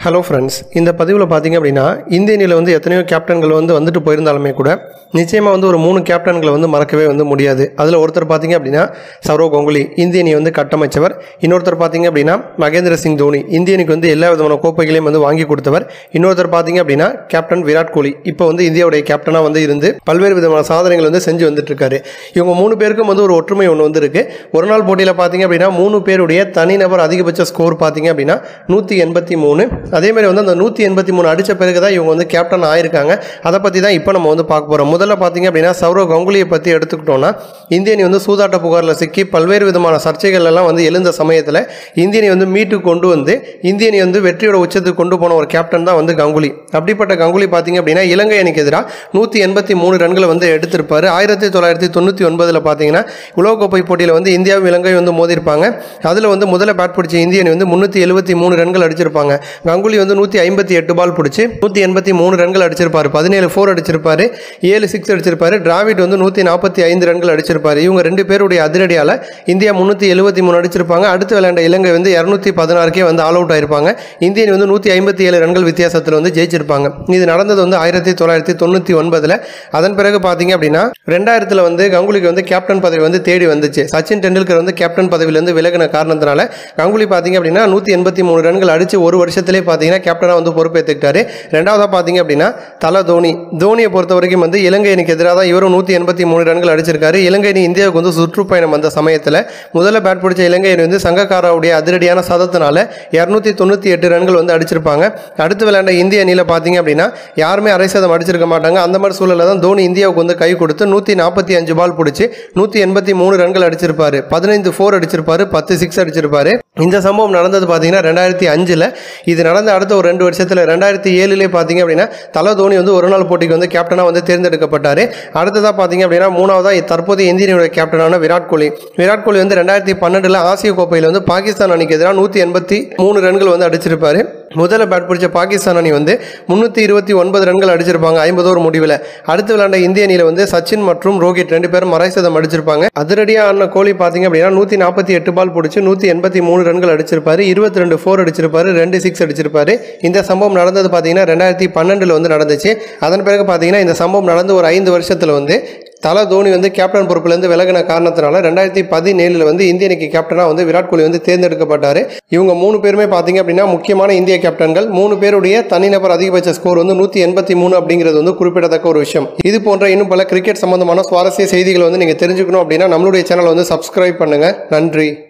hello friends இந்த பதிவில் பார்த்தீங்க அப்படின்னா இந்திய அணியில் வந்து எத்தனையோ கேப்டன்கள் வந்து வந்துட்டு போயிருந்தாலுமே கூட நிச்சயமாக வந்து ஒரு மூணு கேப்டன்களை வந்து மறக்கவே வந்து முடியாது அதில் ஒருத்தர் பார்த்தீங்க அப்படின்னா சௌரவ் கங்குலி இந்திய அணியை வந்து கட்டமைச்சவர் இன்னொருத்தர் பார்த்தீங்க அப்படின்னா மகேந்திர சிங் தோனி இந்திய அணிக்கு வந்து எல்லா விதமான கோப்பைகளையும் வந்து வாங்கி கொடுத்தவர் இன்னொருத்தர் பார்த்தீங்க அப்படின்னா கேப்டன் விராட் கோலி இப்போ வந்து இந்தியாவுடைய கேப்டனாக வந்து இருந்து பல்வேறு விதமான சாதனைகள் வந்து செஞ்சு வந்துட்டு இருக்காரு இவங்க மூணு பேருக்கும் வந்து ஒரு ஒற்றுமை ஒன்று வந்து இருக்கு ஒரு நாள் போட்டியில் பார்த்தீங்க அப்படின்னா மூணு பேருடைய தனிநபர் அதிகபட்ச ஸ்கோர் பார்த்தீங்க அப்படின்னா நூற்றி எண்பத்தி மூணு அதே மாதிரி வந்து அந்த நூற்றி எண்பத்தி மூணு அடித்த பிறகு தான் இவங்க வந்து கேப்டன் ஆயிருக்காங்க அதை பற்றி தான் இப்போ நம்ம வந்து பார்க்க போகிறோம் முதல்ல பார்த்தீங்க அப்படின்னா சௌரவ் கங்குலியை பற்றி எடுத்துக்கிட்டோம்னா இந்திய அணி வந்து சூதாட்ட புகாரில் சிக்கி பல்வேறு விதமான சர்ச்சைகள் எல்லாம் வந்து எழுந்த சமயத்தில் இந்திய அணி வந்து மீட்டு கொண்டு வந்து இந்திய அணி வந்து வெற்றியோட உச்சத்துக்கு கொண்டு போன ஒரு கேப்டன் தான் வந்து கங்குலி அப்படிப்பட்ட கங்குலி பார்த்தீங்க அப்படின்னா இலங்கை அணிக்கு எதிராக நூற்றி எண்பத்தி மூணு ரன்களை வந்து எடுத்திருப்பாரு ஆயிரத்தி தொள்ளாயிரத்தி தொண்ணூற்றி ஒன்பதில் பார்த்தீங்கன்னா உலகக்கோப்பை போட்டியில் வந்து இந்தியாவும் இலங்கையும் வந்து மோதிருப்பாங்க அதில் வந்து முதல்ல பேட் பிடிச்ச இந்திய அணி வந்து முந்நூற்றி எழுபத்தி மூணு ரன்கள் அடிச்சிருப்பாங்க கங்குலி வந்து நூற்றி ஐம்பத்தி எட்டு பால் பிடிச்சி நூற்றி எண்பத்தி மூணு ரன்கள் அடிச்சிருப்பாரு பதினேழு ஃபோர் அடிச்சிருப்பாரு ஏழு சிக்ஸ் அடிச்சிருப்பாரு டிராவிட் வந்து நூற்றி நாற்பத்தி ஐந்து ரன்கள் அடிச்சிருப்பாரு இவங்க ரெண்டு பேருடைய அதிரடியால் இந்தியா முந்நூற்றி எழுபத்தி மூணு அடிச்சிருப்பாங்க அடுத்து விளையாண்ட இலங்கை வந்து இரநூத்தி பதினாறுக்கே வந்து ஆல் அவுட் ஆயிருப்பாங்க இந்திய அணி வந்து நூற்றி ஐம்பத்தி ஏழு ரன்கள் வித்தியாசத்தில் வந்து ஜெயிச்சிருப்பாங்க இது நடந்தது வந்து ஆயிரத்தி தொள்ளாயிரத்தி தொண்ணூற்றி ஒன்பதில் அதன் பிறகு பார்த்தீங்க அப்படின்னா ரெண்டாயிரத்தில் வந்து கங்குலிக்கு வந்து கேப்டன் பதவி வந்து தேடி வந்துச்சு சச்சின் டெண்டுல்கர் வந்து கேப்டன் பதவியிலேருந்து விலகின காரணத்தினால கங்குலி பார்த்தீங்க அப்படின்னா நூற்றி எண்பத்தி மூணு ரன்கள் அடித்து ஒரு வருஷத்திலே பார்த்தீங்கன்னா கேப்டனாக வந்து பொறுப்பேற்றுக்கிட்டாரு ரெண்டாவதாக பார்த்தீங்க அப்படின்னா தல தோனி தோனியை பொறுத்த வரைக்கும் வந்து இலங்கை அணிக்கு எதிராக தான் இவரும் நூற்றி எண்பத்தி மூணு ரன்கள் அடிச்சிருக்காரு இலங்கை அணி இந்தியாவுக்கு வந்து சுற்றுப்பயணம் வந்த சமயத்தில் முதல்ல பேட் பிடிச்ச இலங்கை அணி வந்து சங்கக்காராவுடைய அதிரடியான சதத்தினால இரநூத்தி தொண்ணூற்றி எட்டு ரன்கள் வந்து அடிச்சிருப்பாங்க அடுத்து விளையாண்ட இந்திய அணியில் பார்த்தீங்க அப்படின்னா யாருமே அரை சதம் அடிச்சிருக்க மாட்டாங்க அந்த மாதிரி சூழலில் தான் தோனி இந்தியாவுக்கு வந்து கை கொடுத்து நூற்றி நாற்பத்தி அஞ்சு பால் பிடிச்சி நூற்றி எண்பத்தி மூணு ரன்கள் அடிச்சிருப்பாரு பதினைந்து ஃபோர் அடிச்சிருப்பாரு பத்து சிக்ஸ் அடிச்சிருப்பாரு இந்த சம்பவம் நடந்தது பார்த்தீங்கன்னா ரெண்டாயிரத்தி அஞ்சில் இது நடந்த அடுத்த ஒரு ரெண்டு வருஷத்தில் ரெண்டாயிரத்தி ஏழுலேயே பார்த்தீங்க அப்படின்னா தல தோனி வந்து ஒரு நாள் போட்டிக்கு வந்து கேப்டனாக வந்து தேர்ந்தெடுக்கப்பட்டார் அடுத்ததாக பார்த்தீங்க அப்படின்னா மூணாவதாக தற்போதைய இந்திய அணியோட கேப்டனான விராட் கோலி விராட் கோலி வந்து ரெண்டாயிரத்தி பன்னெண்டில் ஆசிய கோப்பையில் வந்து பாகிஸ்தான் அணிக்கு எதிராக நூற்றி எண்பத்தி மூணு ரன்கள் வந்து அடிச்சிருப்பாரு முதல்ல பேட் பிடிச்ச பாகிஸ்தான் அணி வந்து முந்நூற்றி இருபத்தி ஒன்பது ரன்கள் அடிச்சிருப்பாங்க ஐம்பது ஓவர் முடிவில் அடுத்து விளையாண்ட இந்திய அணியில் வந்து சச்சின் மற்றும் ரோஹித் ரெண்டு பேரும் மறை சதம் அடிச்சிருப்பாங்க அதிரடியாக ஆன கோலி பார்த்தீங்க அப்படின்னா நூற்றி நாற்பத்தி எட்டு பால் பிடிச்சி நூற்றி எண்பத்தி மூணு ரன்கள் அடிச்சிருப்பாரு இருபத்தி ரெண்டு ஃபோர் அடிச்சிருப்பாரு ரெண்டு சிக்ஸ் அடிச்சிருப்பாரு இந்த சம்பவம் நடந்தது பார்த்தீங்கன்னா ரெண்டாயிரத்தி பன்னெண்டில் வந்து நடந்துச்சு அதன் பிறகு பார்த்தீங்கன்னா இந்த சம்பவம் நடந்து ஒரு ஐந்து வருஷத்தில் வந்து தல தோனி வந்து கேப்டன் பொறுப்புலேருந்து விலகின காரணத்தினால ரெண்டாயிரத்தி பதினேழில் வந்து இந்திய அணிக்கு கேப்டனாக வந்து விராட் கோலி வந்து தேர்ந்தெடுக்கப்பட்டார் இவங்க மூணு பேருமே பார்த்தீங்க அப்படின்னா முக்கியமான இந்திய கேப்டன்கள் மூணு பேருடைய தனிநபர் அதிகபட்ச ஸ்கோர் வந்து நூற்றி எண்பத்தி மூணு அப்படிங்கிறது வந்து குறிப்பிடத்தக்க ஒரு விஷயம் இது போன்ற இன்னும் பல கிரிக்கெட் சம்பந்தமான சுவாரஸ்ய செய்திகளை வந்து நீங்கள் தெரிஞ்சுக்கணும் அப்படின்னா நம்மளுடைய சேனலை வந்து சப்ஸ்கிரைப் பண்ணுங்கள் நன்றி